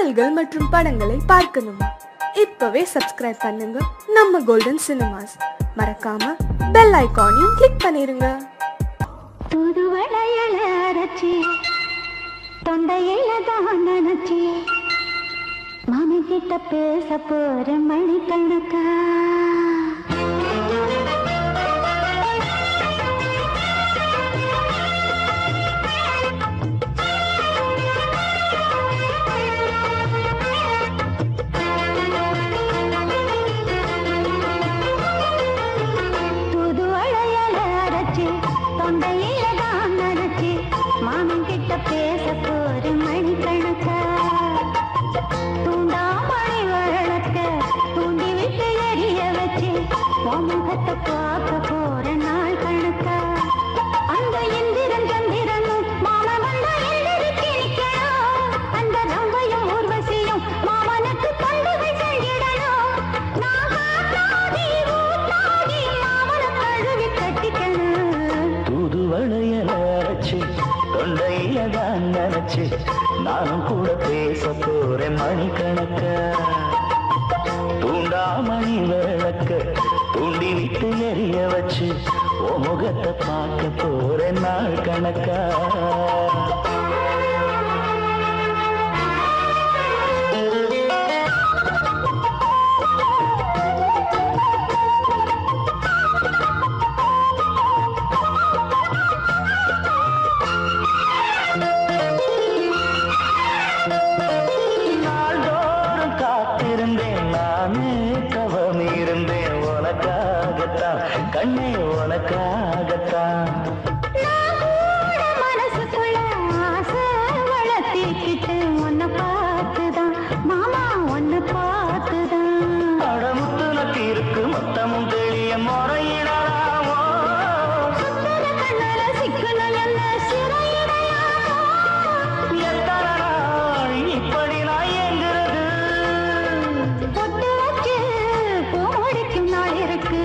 பாடல்கள் மற்றும் படங்களை பார்க்கணுமா இப்பவே சப்ஸ்கிரைப் பண்ணுங்க நம்ம கோல்டன் சினிமாஸ் மறக்காம பெல் ஐகானையும் கிளிக் பண்ணிருங்க புது வளையல அரைச்சி தொண்டையில தான் நினைச்சி மாமி கிட்ட பேச போற மணிக்கணக்கா புது வளையல அரைச்சி தொண்டையில தான் நினைச்சி மாமன் கிட்ட பேச போற மணிக்கணக்கா தூண்டாமணி வழக்க தூண்டி விட்டு எரிய வச்சு உன் முகத்தை பார்க்க போற நாள் கணக்கா அந்த இந்திரன் சந்திரனும் மாமா வந்தா எந்திரிச்சு நிக்கணும் அந்த ரம்பையும் ஊர்வசியும் மாமனுக்கு பண்டுகை செஞ்சிடணும் நான் காத்தாடி ஊத்தாடி மாமனை கழுவி கட்டிக்கணும் தூது வளையல அரைச்சு தொண்டையில தான் நினைச்சு நானும் கூட பேச போறேன் மணிக்கணக்க தூண்டாமணி விளக்க தூண்டி விட்டு எரிய வச்சு ஓ முகத்தை பார்க்க போறேன் நாள் கணக்கா நாள்தோறும் காத்திருந்தேன் நானே தவம் இருந்தேன் உனக்காகத்தான் கண்ணே உனக்காகத்தான் மனசுக்குள்ள ஆசை வளர்த்திக்கிட்டு உன்னை பார்த்துதான் மாமா உன்னை பார்த்துதான் அடமுத்து நக்கு இருக்கு மொத்தமும் தெளிய முறையிடலாமோ சுத்தர கண்ணால சிக்கணும் என்ன சிறையிடையாமோ எத்தனை நாள் இப்படி நான் எங்கிறது பொட்டு வச்சு பூ முடிக்கும் நாள் இருக்கு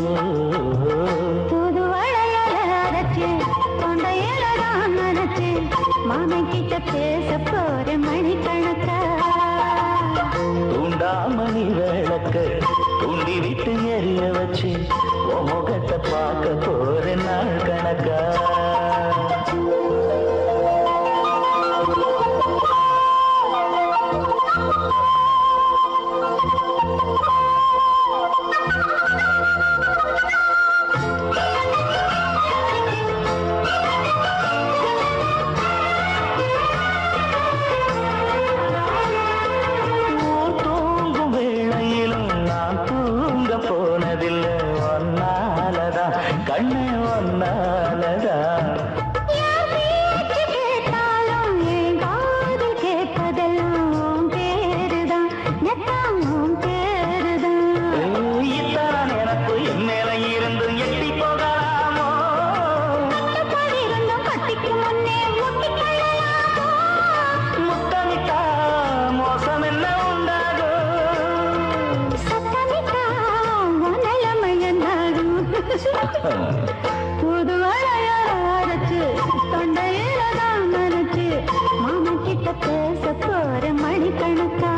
புது வளையல அரைச்சு தொண்டையில தான் நினைச்சு மாமன் கிட்ட பேச போற மணிக்கணக்கா தூண்டாமணி விளக்க தூண்டி விட்டு எரிய வச்சு உன் முகத்தை பார்க்க போறேன் நாள் கணக்கா ஊர் தூங்கும் வேளையிலும் நான் தூங்க போனதில்லை ஒன்னாலதான் கண்ணு ஒன்னாலதான் என் பேச்சு கேட்டாலும் என் காது கேட்பதெல்லாம் உன் பேருதான் நெத்தம் உன் பேருதான் இத்தான் எனக்கு என் மேல இருந்து எட்டி போகலாமோ கட்டுப்பாடிருந்தும் கட்டிக்கு முன்னே முட்டிக்கொள்ளலாமோ முத்தமிட்டா மோசம் என்ன உண்டாகும் சத்தமிட்டா உன் நிலைமை என்னாகும் புது வளையல அரைச்சு தொண்டையில தான் நினைச்சு மாமா கிட்ட பேச போற மணிக்கணக்கா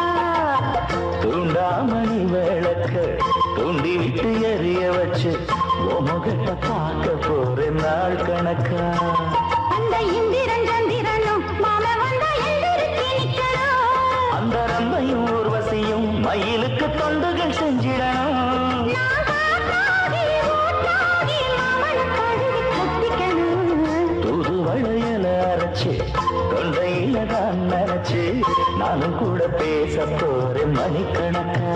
தூண்டாமணி விளக்க தூண்டி விட்டு எரிய வச்சு உன் முகத்தை பார்க்க போறேன் நாள் கணக்கா அந்த இந்திரன் சந்திரனும் மாமா வந்தா எந்திரிச்சு நிக்கணும் அந்த ரம்பையும் ஊர்வசியும் மயிலுக்கு தொண்டுகள் செஞ்சிடணும் நான் காத்தாடி ஊத்தாடி மாமனை கழுவி கட்டிக்கணும் தூது வளையல அரைச்சு தொண்டையில தான் நினைச்சு நானும் கூட பேச போறேன் மணிக்கணக்கா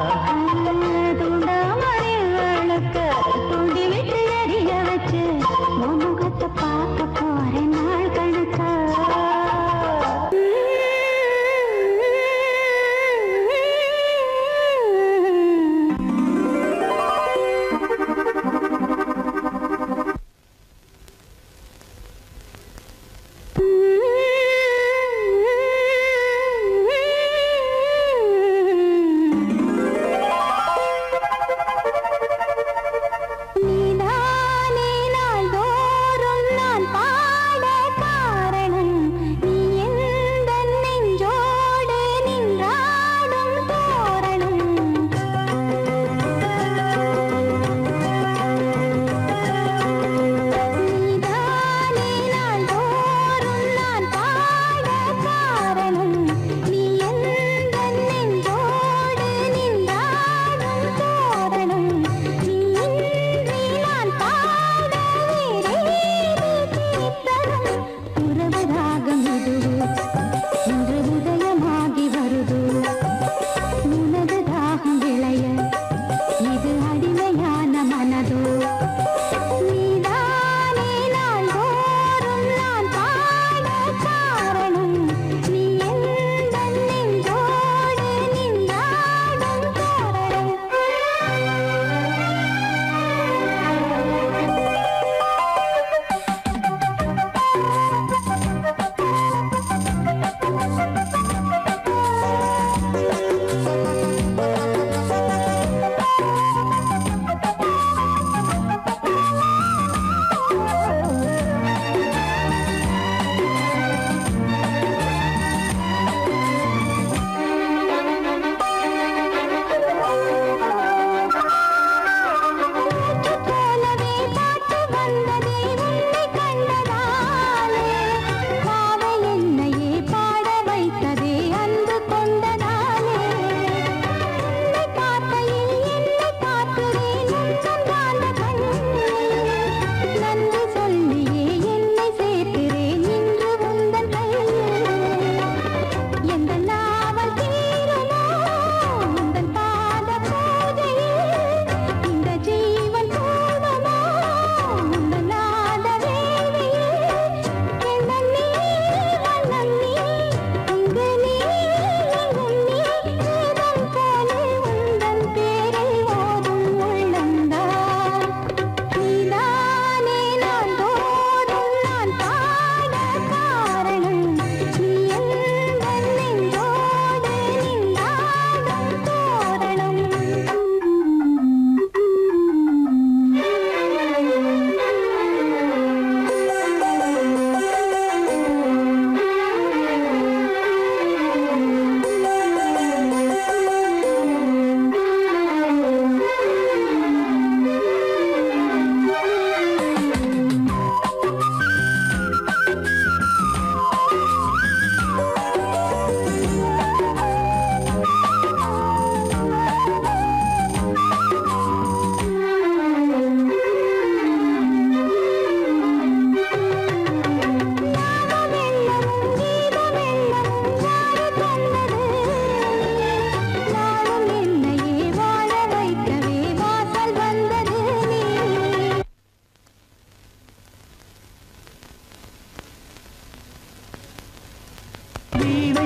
தூண்டாமணி விளக்க தூண்டி விட்டு எரிய வச்சு உன் முகத்தை பார்க்க போறேன் நாள் கணக்கா Thank you.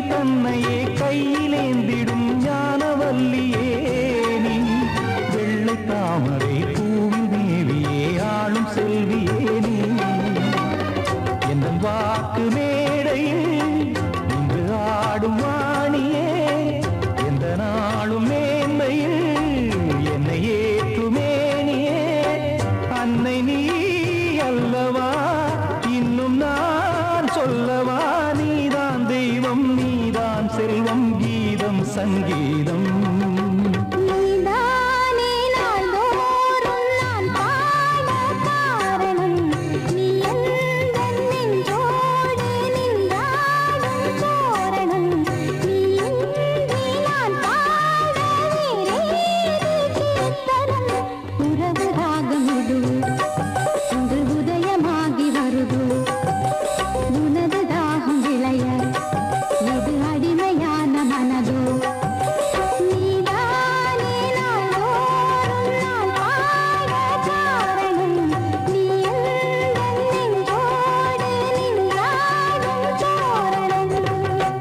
தெய்வம் தன்னையே கையிலேந்திடும் ஞானவல்லியே நீ வெள்ளை தாமரை பூவில் தேவியே ஆளும் செல்வியே நீ என் வாக்கு மேடையில் இன்று ஆடும் வாணியே எந்த நாளும் மேன்மையில் என்னை ஏற்றுமேனியே அன்னை நீ அல்லவா இன்னும் நான் சொல்லவா நீதான் தெய்வம் நீதான் செல்வம் கீதம் சங்கீதம் நீதானே நாள்தோறும் நான் பாட காரணம் நீ எந்தன் நெஞ்சோடு நின்றாடும் தோரணம் நீ இன்றி நான் பாட வேறேது கீர்த்தனம் உறவு ராகம் இது இன்று உதயமாகி வருது உனது தாகம் விளைய இது அடிமையான மனதோ நீதானே நாள்தோறும் நான் பாட காரணம் நீ எந்தன் நெஞ்சோடு நின்றாடும் தோரணம்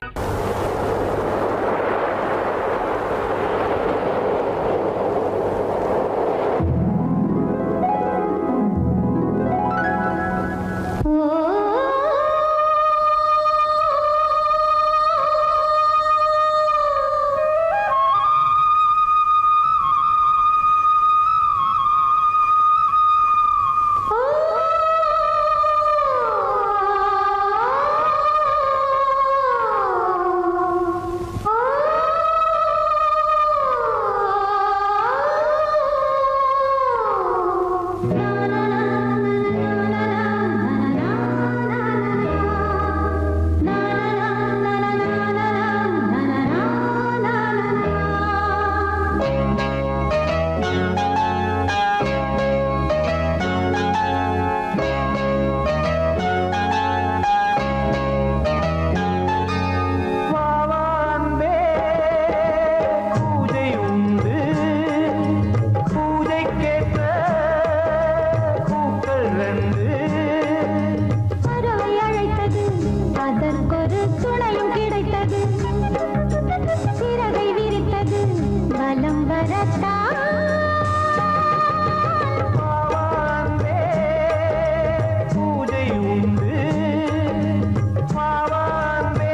வாவான்பே பூஜை உண்டு பூஜைக்கேற்ற பூக்கள் ரெண்டு பறவை அழைத்தது அதற்கொரு துணையும் கிடைத்தது சிறகை விரித்தது வலம் வரத்தான் வாவான்பே பூஜை உண்டு வாவான்பே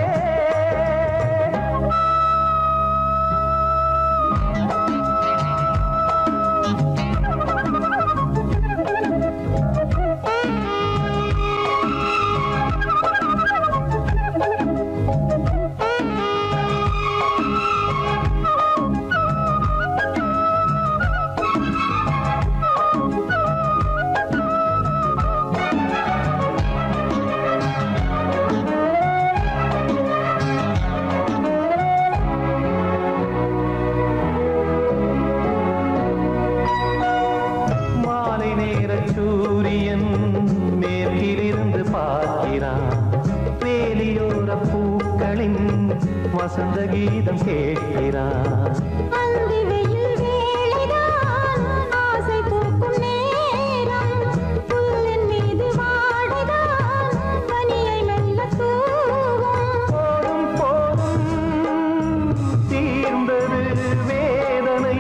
மாலை நேர சூரியன் மேற்கிலிருந்து பார்க்கிறான் வேலியோர பூக்களின் வசந்த கீதம் கேட்கிறான் அந்தி வெயில் வேளைதான் ஆசை பூக்கும் நேரம் புல்லின் மீது வாடைதான் பனியை மெல்ல தூவும் போதும் போதும் தீர்ந்தது வேதனை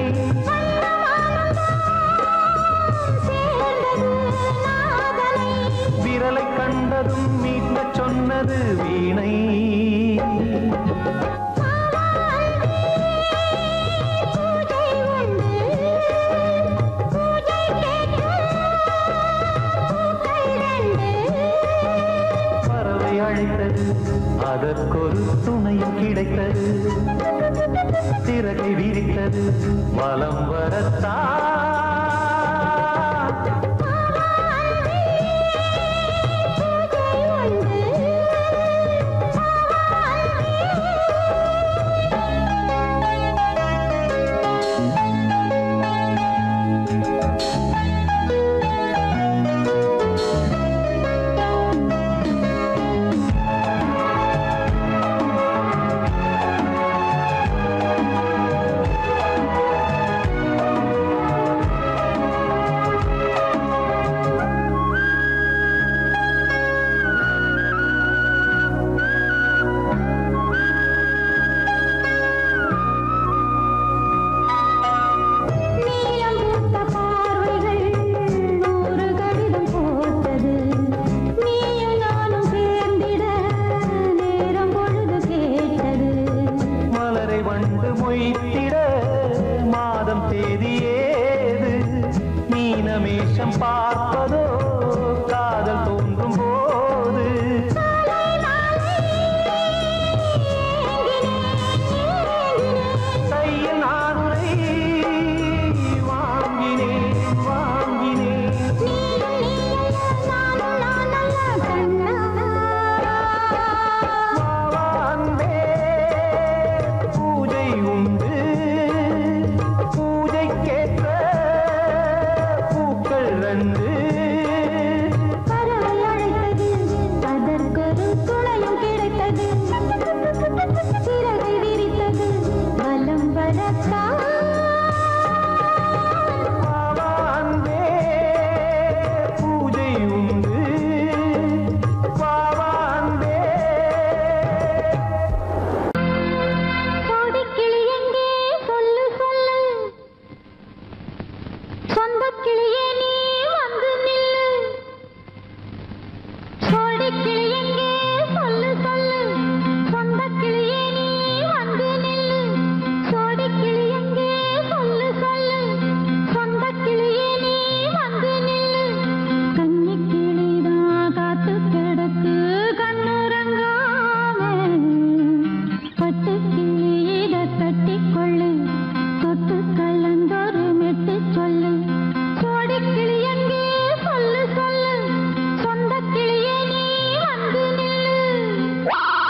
சேர்ந்தது நாதனை விரலை கண்டதும் மீட்கச் சொன்னது வீணை பூஜை உண்டு பூஜை கேட்கும் பூக்கள் ரெண்டு பறவை அழைத்தது அதற்கொரு துணையும் கிடைத்தது சிறகை விரித்தது வலம் வரத்தான் பூஜை மொய்த்திட மாதம் தேதி ஏது மீனமேஷம் பார்ப்பதோ காதல் தோன்றும் போது கையில் நானுரை வாங்கினேன் வாங்கினேன் வாவாந்தே பூஜை உண்டு பூஜைக்கேற்ற பூக்கள் ரெண்டு அதற்கொரு துணையும் கிடைத்தது சிறகை விரித்தது வலம் வரத்தான் வாவாந்தே பூஜை உண்டு வாவாந்தே கோடிக்கிளி எங்கே சொல்லு சொல்லு சொந்தக் கிளியே நீ வந்து நில்லு கோடிக்கிளி எங்கே சொல்லு சொல்லு சொந்தக் கிளியே நீ வந்து நில்லு கோடிக்கிளி எங்கே சொல்லு சொல்லு சொந்தக் கிளியே நீ வந்து நில்லு கன்னிக் கிளிதான் காத்து கிடக்கு கண்ணுறங்காமே பட்டு கிளியிட கட்டிக்கொள்ளு தொட்டு கலந்தொரு மெட்டு சொல்லு கோடி கிளி எங்கே சொல்லு சொல்லு சொந்த கிளியே நீ வந்து நில்லு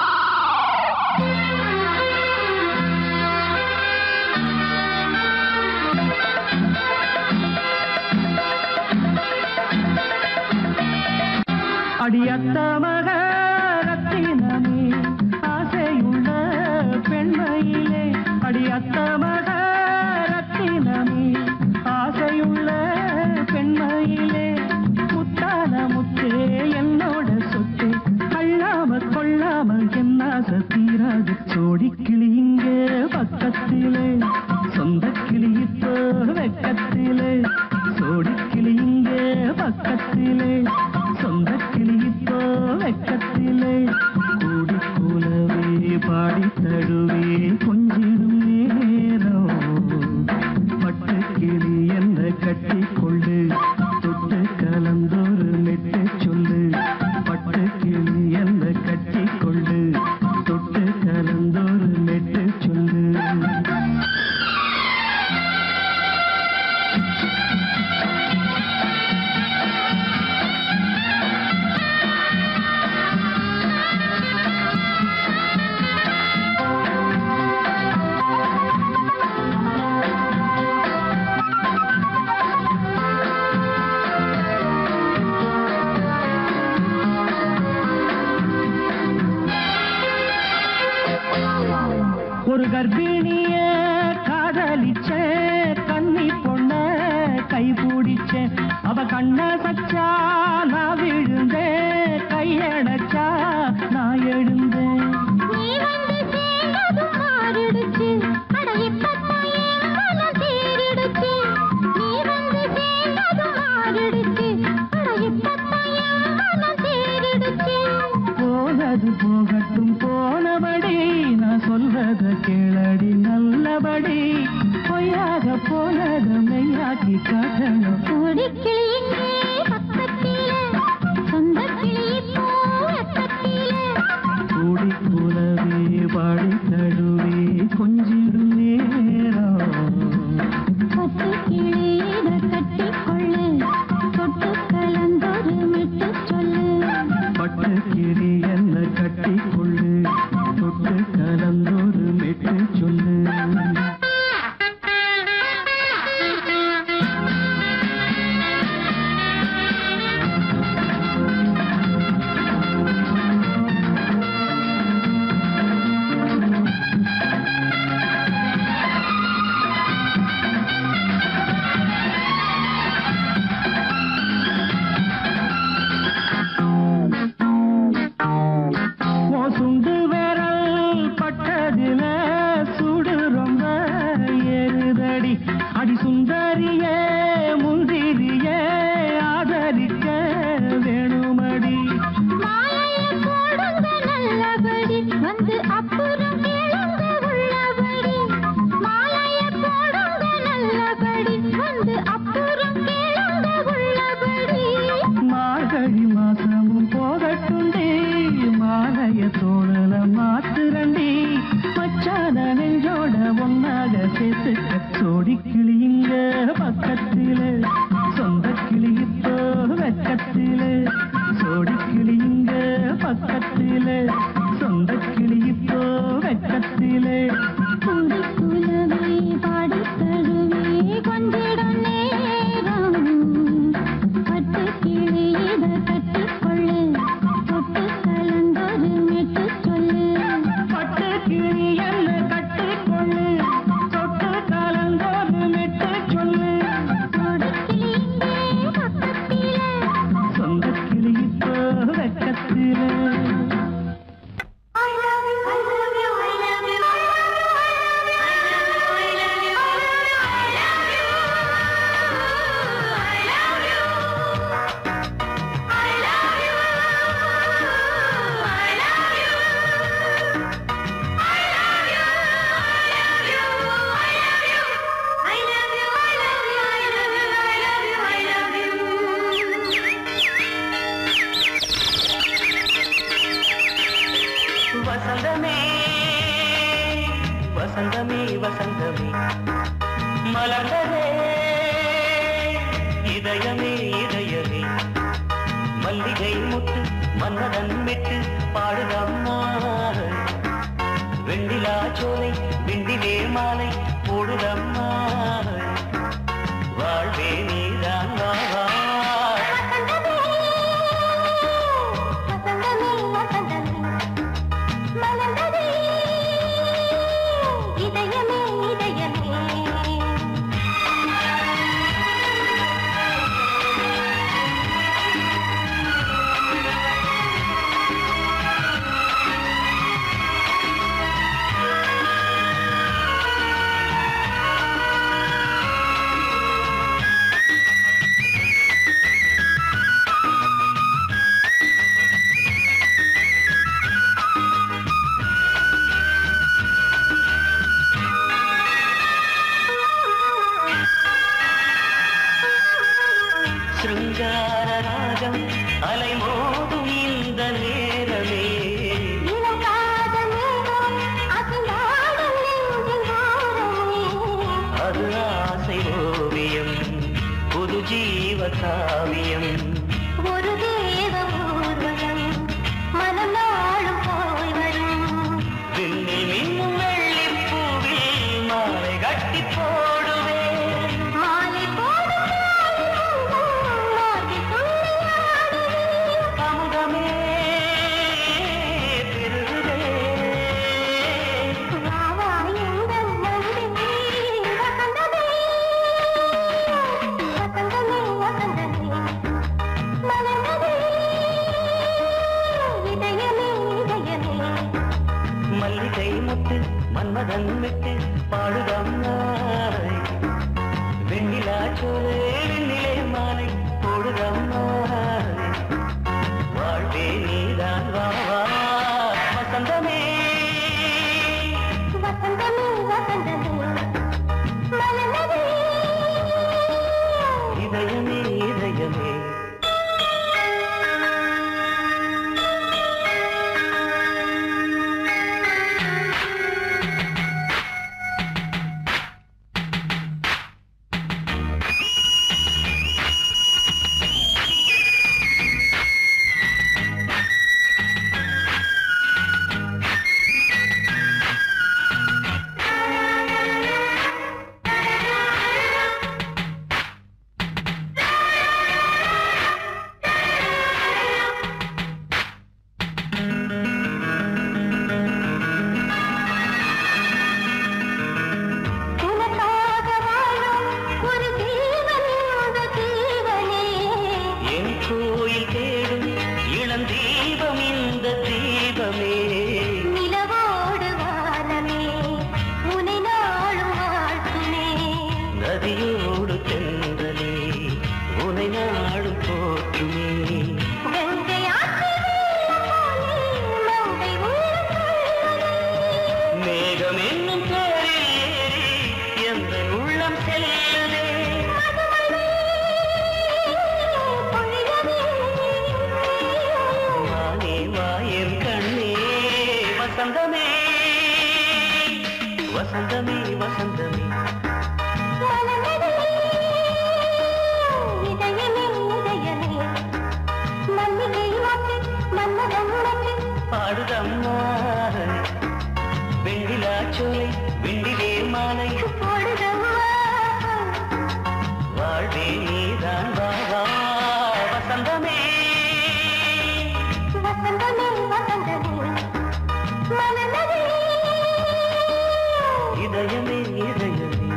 அடியத்த மக ரத்தினமே ஆசையுள்ள பெண்மையிலே அடியத்த மக ரத்தினமே ஆசையுள்ள பெண்மையிலே முத்தான முத்தே என்னோட சொத்து அள்ளாம கொள்ளாம என்ன தீராது சோடி கிளி இங்க பக்கத்திலே சொந்த கிளி இப்போ வெக்கத்திலே சோடி கிளி இங்க பக்கத்திலே சொந்த கிளி இப்போ வெக்கத்திலே கூடி கூலவே பாடி தழுவே கொஞ்சிடும் நேரம் பட்டு கிளி என்ன கட்டி கொள்ளு தொட்டு கலந்தொரு மெட்டு சொல்லு பட்டு கிளி என்ன கட்டி கொள்ளு தொட்டு கலந்தொரு மெட்டு சொல்லு ஒரு கர்ப்பிணிய காதலிச்ச கண்ணி பொண்ண கை பிடிச்ச அவ கண்ண சச்சா நான் விழுந்தேன் கையடைச்சா நான் எழுந்தேன் நீ வந்து சேர்ந்ததும் மாறிடுச்சு அட இப்பத்தான் என் மனம் தேறிடுச்சு நீ வந்து சேர்ந்ததும் மாறிடுச்சு அட இப்பத்தான் என் மனம் தேறிடுச்சு போனது போகட்டும் போனபடி நான் சொல்றத கேளடி நல்லபடி பொய்யாக போனது மெய்யாக்கி காட்டணும் கோடிக்கிளி இங்கே பக்கத்திலே சொந்த கிளி இப்போ வெக்கத்திலே கூடி கூலவே பாடி தழுவே கொஞ்சிடும் நேரம் பட்டு கிளியிட கட்டிக்கொள்ளு தொட்டு கலந்தொரு மெட்டு சொல்லு பட்டு கிளி என்ன கட்டி கொள்ளு தொட்டு கலந்தொரு மெட்டு சொல்லு ஆ சேர்த்துக்க சோடி கிளியுங்க பக்கத்தில சொந்த கிளி இப்போ வெக்கத்தில சோடி கிளியுங்க பக்கத்தில சொந்த கிளி இப்போ வெக்கத்தில குடிக்குலவை பாடித் தழுவி கொஞ்சிடும் நேரம். பட்டுக் கிளி இத கட்டிக்கொள்ளு, தொட்டு கலந்தொரு மெட்டுச் சொல்லு. பட்டு கிளி என்ன கட்டிக்கொள்ளு சொட்டு கலந்தோடு மெட்டு சொல்லு கொடிக்கிளி இங்கே பக்கத்திலே. சொந்த கிளி இப்போ வெக்கத்தில வசந்தமே வசந்தமே வசந்தமே மலர்ந்ததே இதயமே இதயமே மல்லிகை முட்டு மன்னதன் விட்டு பாடுதம்மா வெண்ணிலா சோலை வெண்டிலே மாலை போடுதம்மா வாழ்வே நீதான் வா வா. வசந்தமே, வசந்தமே, மலர்ந்ததே, இதயமே இதயமே சிருங்கார ராகம் அலைமோதும் இந்த நேரமே இளம் காதல் மேகம் அசைந்தாடும் நெஞ்சின் ஓரமே. அது ஆசை ஓவியம் புது ஜீவ காவியம் ஒரு தேவ ஊர்வலம் மனம் நாளும் போய் வரும் விண்ணில் மின்னும் வெள்ளிப் பூவில் மாலை கட்டி போடுவேன் மாலை போடும் மார்கழி துள்ளியாடுவே. அமுதமே பெருகுதே வா, வா, எங்கள் நந்தினி. வசந்தமே, வசந்தமே, வசந்தமே. மலர்ந்ததே, இதயமே, இதயமே மல்லிகை முத்து மன்மதன் விட்டு பாடுதம் நாய் வெண்ணிலா சோலை வெண்ணிலே மாலை போடுதம் நாய் வாழ்வே நீதான் வா வா வசந்தமே வசந்தமே வசந்தமே மலர்ந்ததே இதயமே இதயமே உனக்காக வாழும் ஒரு ஜீவன் இந்த ஜீவனே என் கோயில் தேடும் இளம் தீபம் இந்த தீபமே நிலவோடு வானமே உனை நாளும் வாழ்த்துமே நதியோடு தென்றலே உனை நாடும் போற்றுமே கங்கை ஆற்று வெள்ளம் போலே மங்கை உள்ளம் கொள்ளுதே. மேகம் என்னும் பேரில் ஏறி எந்த உள்ளம் செல்லுதே பொழியவே வானே வாயன் கண்ணே வசந்தமே வசந்தமே வசந்தமே விழாச்சோலை விண்டிலே மாலை வாழ்வே நீதான் வா வா வசந்தமே இதயமே இதயமே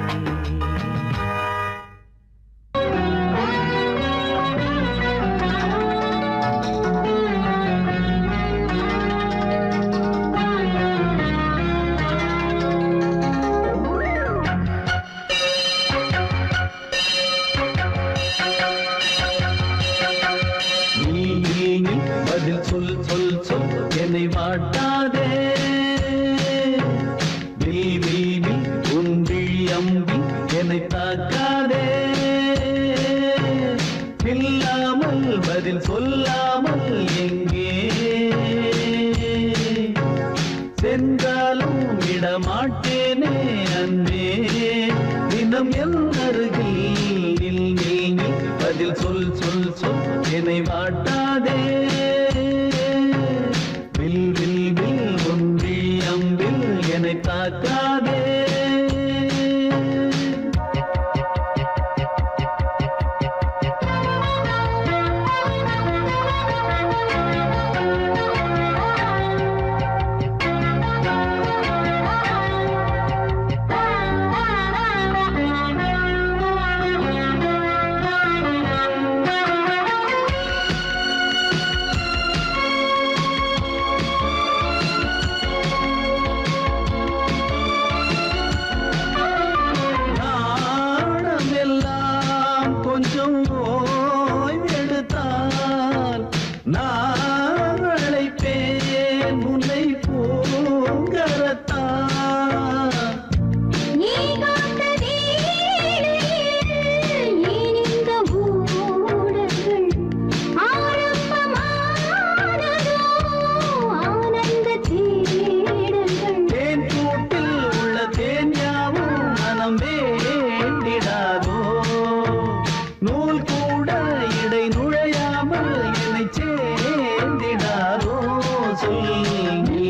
நீ நீ நீ பதில் சொல் சொல் சொல் என்னை வாட்டாதே நீ நீ நீ உன் விழி அம்பி என்னை தாக்காதே இல்லாமல் பதில் சொல்லாமல் எங்கே சென்றாலும் விடமாட்டேனே அன்பே தினம் என் அருகில் நில் நில் நில் பதில் சொல் சொல் சொல் என்னை வாட்டாதே வில் வில் வில் ஒன்றி அம்பில் என்னை தாக்காதே நாணம் எல்லாம் கொஞ்சம் ஓய்வெடுத்தால் நான் அழைப்பேன் உன்னை பூங்கரத்தான் தேன் கூட்டில் உள்ள தேன் யாவும் மனம் வேண்டிடாதோ நூல் கூட இடை நுழையாமல் என்னை சேர்ந்திடாதோ சொல் நீ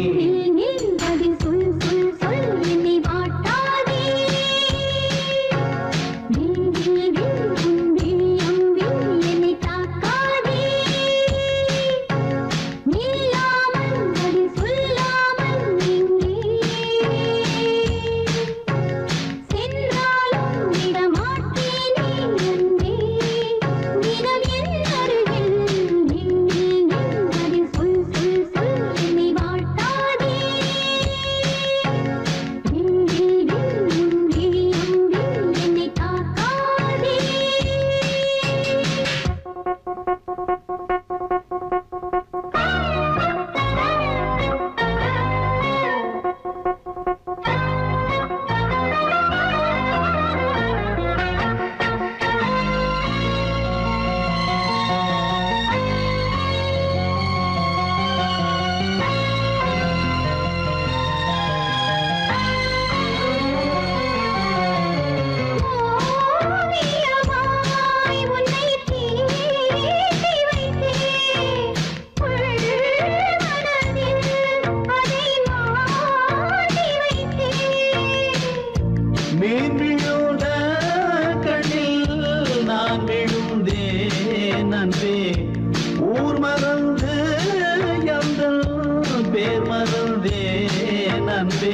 மீன் விழுந்த கண்ணில் நான் விழுந்தேன் அன்பே ஊர் மறந்து எங்கள் பேர் மறந்தேன் அன்பே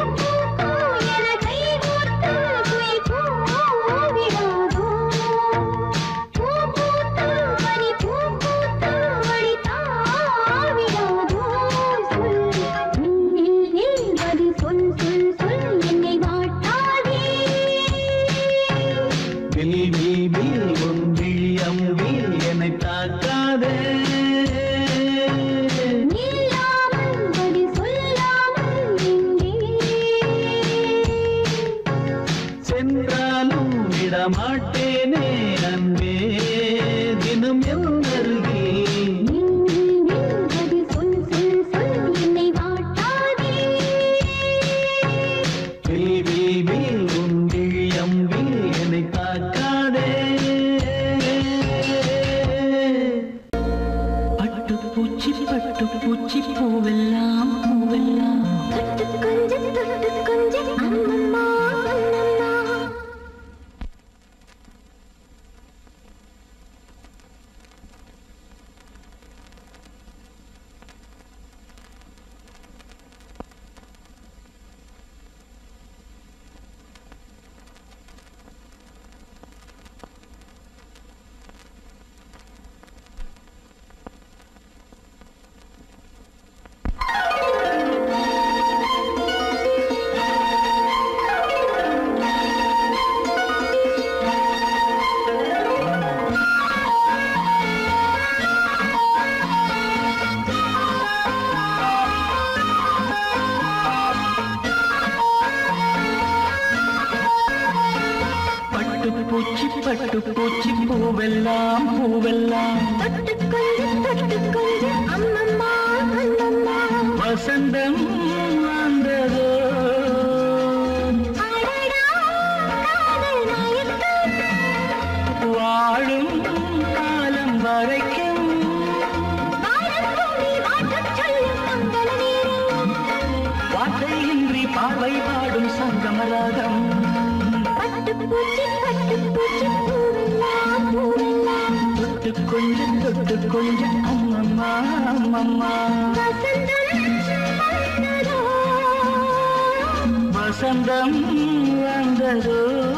சொல் சொல் சொல் என்னை வாட்டாதே வில் வில் வில் உன் விழி அம்பில் என்னை தாக்காதே நில்லாமல் பதில் சொல்லாமல் எங்கே சென்றாலும் விடமாட்டேனே அன்பே தினம் என் அருகில் நில் நில் நில் பதில் சொல் சொல் சொல் என்னை வாட்டாதே வில் வில் வில் உன் விழி அம்பில் என்னை தாக்காதே பட்டுப்பூச்சி பட்டுப்பூச்சி பூவெல்லாம் பூவெல்லாம் தொட்டு கொஞ்சம் தொட்டு கொஞ்சம் பூச்சி பட்டு பூச்சி பூவெல்லாம் பூவெல்லாம் தொட்டு கொஞ்சம் தொட்டு கொஞ்சம் அம்மம்மா அம்மம்மா வசந்தம் வந்ததோ அடடா காதல் நாயக்கன் வாழும் காலம் வரைக்கும் வாழப்பூமி வாட்டச் சொல்லும் மங்கள நேரம் வார்த்தையின்றி பார்வை பாடும் சங்கமராகம் பட்டுப்பூச்சி பட்டுப்பூச்சி பூவெல்லாம் பூவெல்லாம் தொட்டு கொஞ்சம் தொட்டு கொஞ்சம் அம்மம்மா அம்மம்மா வசந்தம் வந்ததோ வசந்தம் வந்ததோ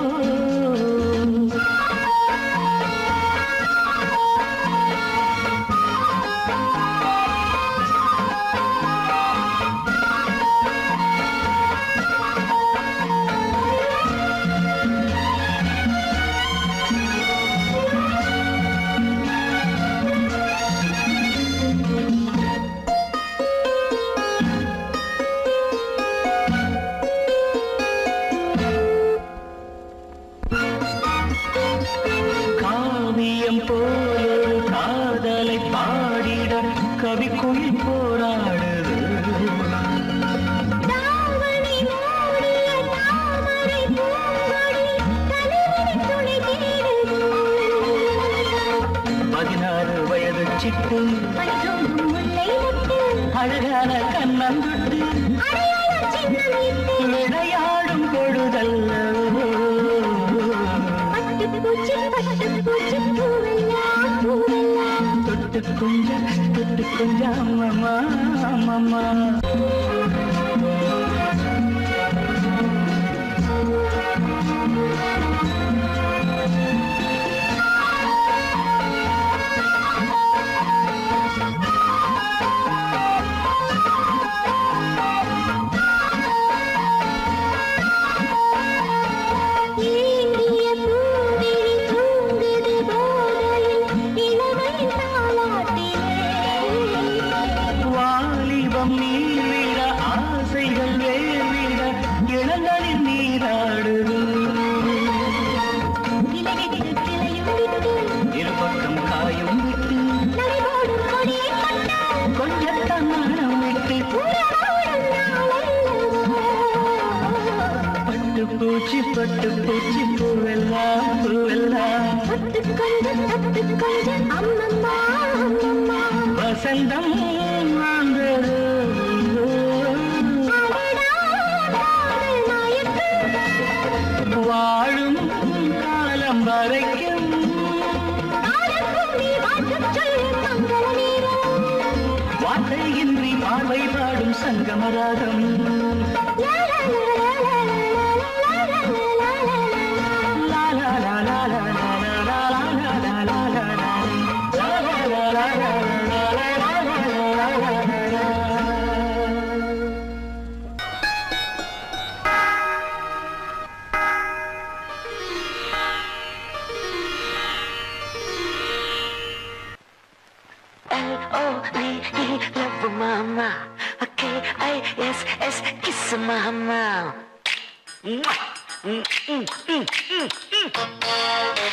காவியம் போலொரு காதலை பாடிட கவிக்குயில் போராடுது தாவணி மூடிய தாமரை பூங்கொடி தலைவனை துணை தேடுது பதினாறு வயது சிட்டு பனிதூங்கும் முல்லை முட்டு அழகான கண்ணந்தொட்டு அடையாள சின்னம் இட்டு விளையாடும் பொழுதல்லவோ பட்டுப்பூச்சி பட்டுப்பூச்சி பூவெல்லாம் பூவெல்லாம் தொட்டு கொஞ்சம் தொட்டு கொஞ்சம் அம்மம்மா அம்மம்மா ஏங்கிய பூவிழி தூங்குது போதையில் இளமை தாளாட்டிலே வாலிபம் நீர்விட ஆசைகள் வேர்விட இளங்களில் நீராடுது இலைவிட்டு கிளையும் விட்டு இருபக்கம் காயும் விட்டு நடைபோடும் கொடியை கட்ட கொஞ்சம் தன்னானம் விட்டு உறவோடும் நாளல்லவோ பட்டு பூச்சி பட்டு பூச்சி பூவெல்லாம் பூவெல்லாம் தொட்டு கொஞ்சம் தொட்டு கொஞ்சம் அம்மம்மா அம்மம்மா வசந்தம் வந்தது அடடா காதல் நாயக்கன் வாழும் காலம் வரைக்கும் ஆடப்பூமி வாட்டச் சொல்லும் மங்கள நேரம் வார்த்தையின்றி பார்வை பாடும் சங்கமராகம் லா லா லா லா லா லா லா லா லா லா லா லா. லா லா லா லா லா லா லா லா லா லா லா லா. லா லா லா லா லா லா லா லா லா லா லா லா. L-O-V-E, love mama. K-I-S-S, kiss mama. Mwah. Mm, mm, mm, mm, mm.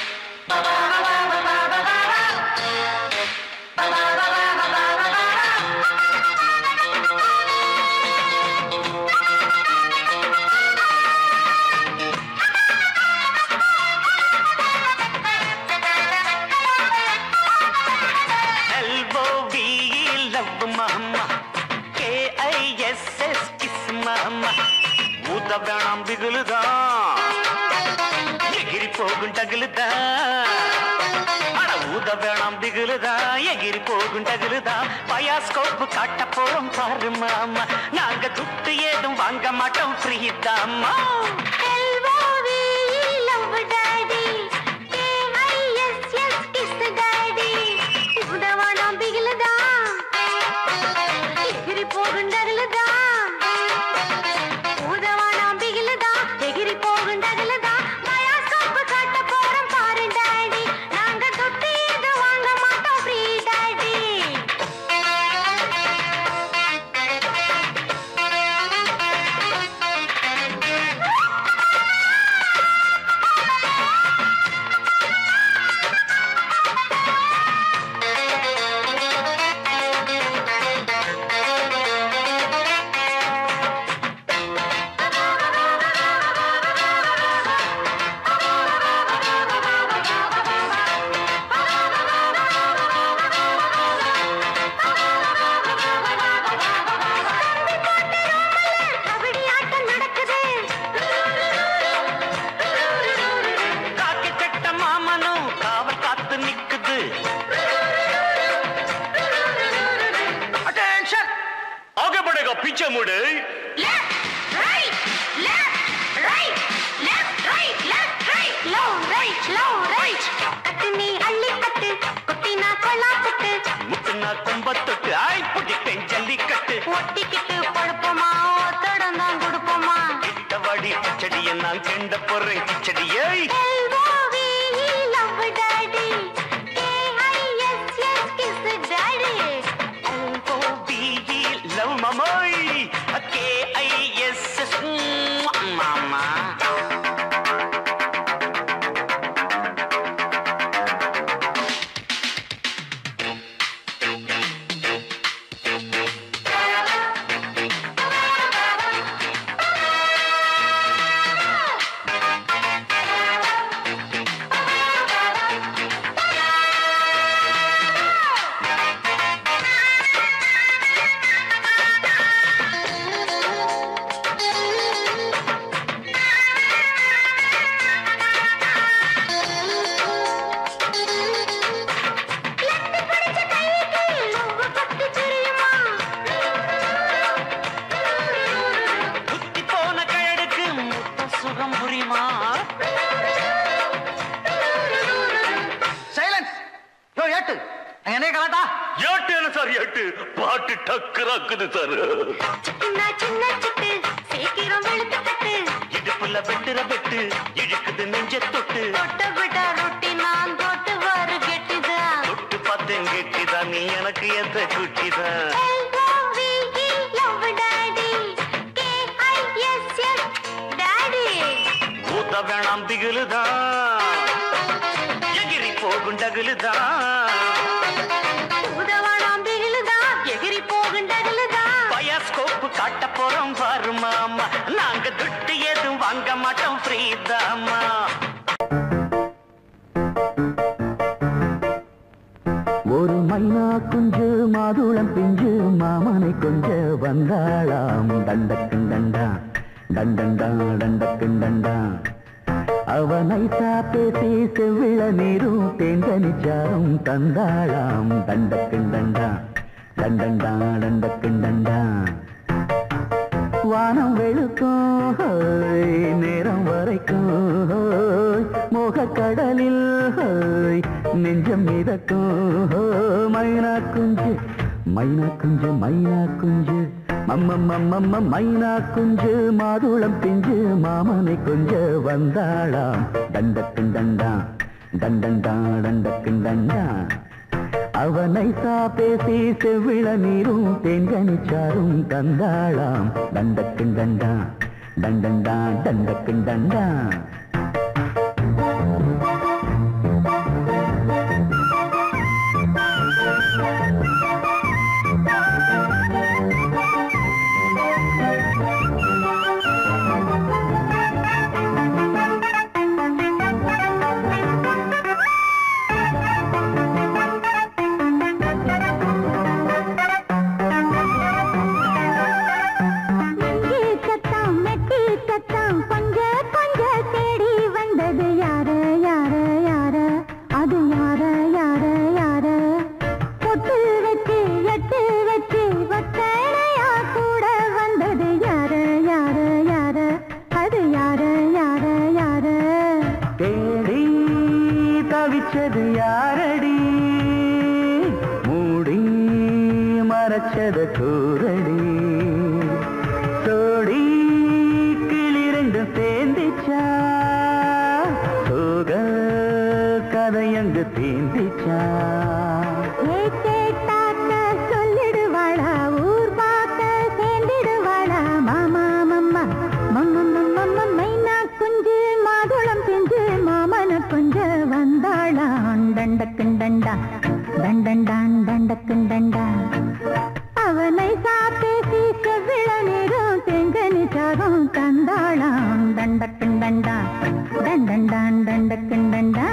L-O-V-E, love mama. K-I-S-S, kiss mama. ஊத்த வேணாம் பிகுலுதான் எகிரி போகும் டகுலுதா அட ஊத வேணாம் பிகுலுதா எகிரி போகும் டகுலுதா பயாஸ்கோப்பு காட்ட போறோம் பாரு மாமா நாங்க துட்டு ஏதும் வாங்க மாட்டோம் ஃப்ரீ தாமா L-O-V-E, love daddy. K-I-S-S, kiss daddy. உதவானாம் பிகிலுதா. எகிரி போகுண்டருளுதா. உதவானாம் பிகிலுதா. எகிரி போகுண்டருளுதா. பயாஸ்கோப்பு காட்ட போறோம் பாரு daddy. நாங்க துட்டு ஏதும் வாங்க மாட்டோம் free daddy. பீச்ச மூடு left, right, left, right, left, right, left, right, low, right, low, right. கட்டு நீ அள்ளி கட்டு, கொட்டினா கொல்லாக்கட்டு, முட்டுனா கும்பத்தொட்டு ஆய் புடிப்பேன் ஜல்லிக்கட்டு ஒட்டிக்கிட்டு படுப்போமா, ஒத்தடம் தான் கொடுப்போமா. கிட்டவாடி கிச்சடிய நான் கிண்ட போறேன் கிச்சடியை L-O-V-E, love daddy. K-I-S-S, kiss daddy. L-O-V-E, love mamoy K-I-S-S, மாமா பிடிச்ச கைக்கு love பத்தி தெரியுமா? குத்தி போன கழடுக்கு முத்த சுகம் புரியுமா சைலன்ஸ் யோ ஏட்டு அங்க என்ன கலாட்டா ஏட்டு என்ன சார் ஏட்டு பாட்டு டக்குறாக்குது சார் சின்ன சின்ன சிட்டு, சீக்கிரம் வெளுத்து கட்டு. இடுப்புல வெட்டுற வெட்டு இழுக்குது நெஞ்ச தொட்டு தொட்ட விட ரொட்டி நான் தொட்டு வரு கெட்டிதான் தொட்டு பார்த்தேன் கெட்டிதான் நீ எனக்கு எந்த குட்டிதான் L-O-V-E, love daddy. K-I-S-S, daddy. ஊத்த வேணாம் திகிலுதான் எகிரி போகும் டகுலுதான் உதவானாம் திகிலுதான், எகிரி போகும் டகுலுதான். பயாஸ்கோப்பு காட்ட போறோம் பாரு மாமா நாங்க துட்டு எதுவும் வாங்க மாட்டோம் ஃப்ரீதாமா ஒரு மைனா குஞ்சு மாதுளம் பிஞ்சு மாமனை கொஞ்ச வந்தாளாம் தண்டக்கும் தண்டா தண்டண்டா டண்டக்கும் டண்டா அவனை பேசி செவ்விள நீரும் தேங்கனிச்சாரும் தந்தாளாம் தண்டக்கும் தண்டா தண்டண்டா டண்டக்கும் டண்டா வானம் வெளுக்கும் ஹோய், நேரம் வரைக்கும் ஹோய், மோகக்கடலில் ஹோய், நெஞ்சம் மிதக்கும் ஹோய், மைனா குஞ்சு மைனா குஞ்சு மைனா குஞ்சு மம்மம்மம்மம்ம மைனா குஞ்சு மாதுளம் பிஞ்சு மாமனை கொஞ்ச வந்தாளாம் தண்டக்கும் தண்டா தண்டண்டா டண்டக்கும் தண்டா அவனை பேசி செவ்விள நீரும் தேன்கனிச்சாரும் தந்தாளாம் தண்டக்கும் தண்டா தண்டண்டா தண்டக்கும் தண்டா நெஞ்சு சத்தம், நெத்தி சத்தம், கொஞ்ச கொஞ்ச தேடி வந்தது யாரு, யாரு, யாரு? அது யாரு, யாரு, யாரு? பொட்டு வச்சு, எட்டு வச்சு, ஒத்தடையா கூட வந்தது யாரு, யாரு, யாரு? அது யாரு, யாரு, யாரு? தேடி தவிச்சது யாரடி மூடி மறைச்சது கூரடி சோடி கிளிரண்டு சேர்ந்திச்சா சோக கதையங்கு தீந்திச்சா ஏய் கேட்டாக்க சொல்லிடுவாளா, ஊர் பார்க்க சேர்ந்திடுவாளா? மாமா, மம்மா, மம்ம, மம்ம, மைனா குஞ்சு, மாதுளம் பிஞ்சு, மாமன கொஞ்ச வந்தாளாம். டண்டக்குண்டண்டா, டண்டண்டான், டண்டக்குண்டண்டா. அவனை சாப்பேசி செவ்விள நீரும் தெங்கனி சாரும் தந்தாளாம் தண்டக்குண்டண்டா டண்டண்டான் தண்டக்குண்டண்டா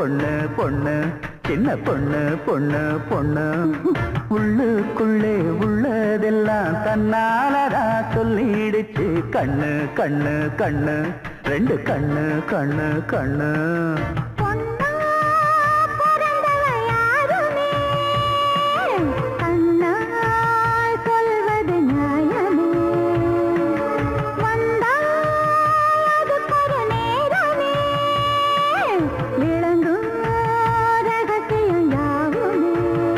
பொண்ணு பொண்ணு சின்ன பொண்ணு பொண்ணு பொண்ணு உள்ளுக்குள்ளே உள்ளதெல்லாம் தன்னாலதா சொல்லிடுச்சு கண்ணு கண்ணு கண்ணு ரெண்டு கண்ணு கண்ணு கண்ணு பொன்னா பிறந்தவ யாருமே கண்ணால் சொல்வது நியாயமே வந்தால் அதுக்கொரு நேரமே விளங்கும் ரகசியம் யாவுமே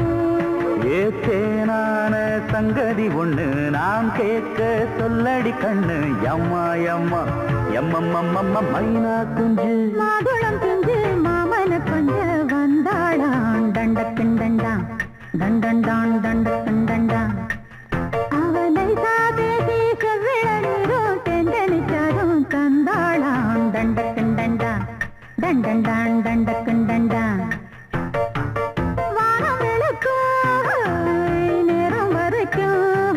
ஏத்தேனான சங்கதி ஒண்ணு நான் கேட்க சொல்லடி கண்ணு எம்மா எம்மா எம்மம்மம்மம்ம மைனா குஞ்சு மாதுளம் பிஞ்சு மாமன கொஞ்ச வந்தாளாம் தண்டக்கின் தண்டாம் தண்டண்டான் தண்டக்கின் தண்டாம் அவனை சாதேசி செவ்விழநீரும் தெண்டனிச்சாரும் தந்தாளாம் தண்டக்கின் தண்டாம் தண்டண்டான் தண்டக்கின் தண்டாம் வானம் விளக்கும் நேரம் வரைக்கும்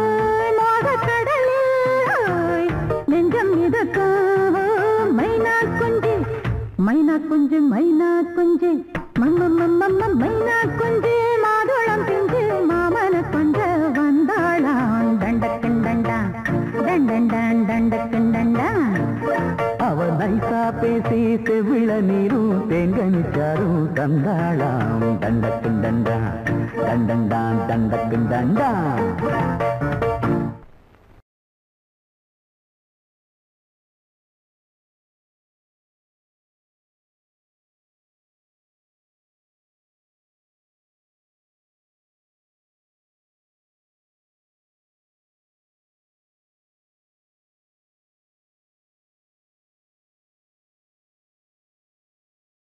மோகக்கடலில் நெஞ்சம் மிதக்கும் மைனா குஞ்சு மைனா குஞ்சு மைனா குஞ்சு மம்மம்மம்மம்ம மைனா குஞ்சு மாதுளம் பிஞ்சு மாமன கொஞ்ச வந்தாளாம் தண்டக்கன் தண்டா தண்டண்டான் தண்டக்கன் தண்டா அவ நைசா பேசி செவிழ நீரும் தேங்கனிச்சாரும் தந்தாளாம் தண்டக்கும் தண்டா தண்டண்டான் தண்டக்கும் தண்டா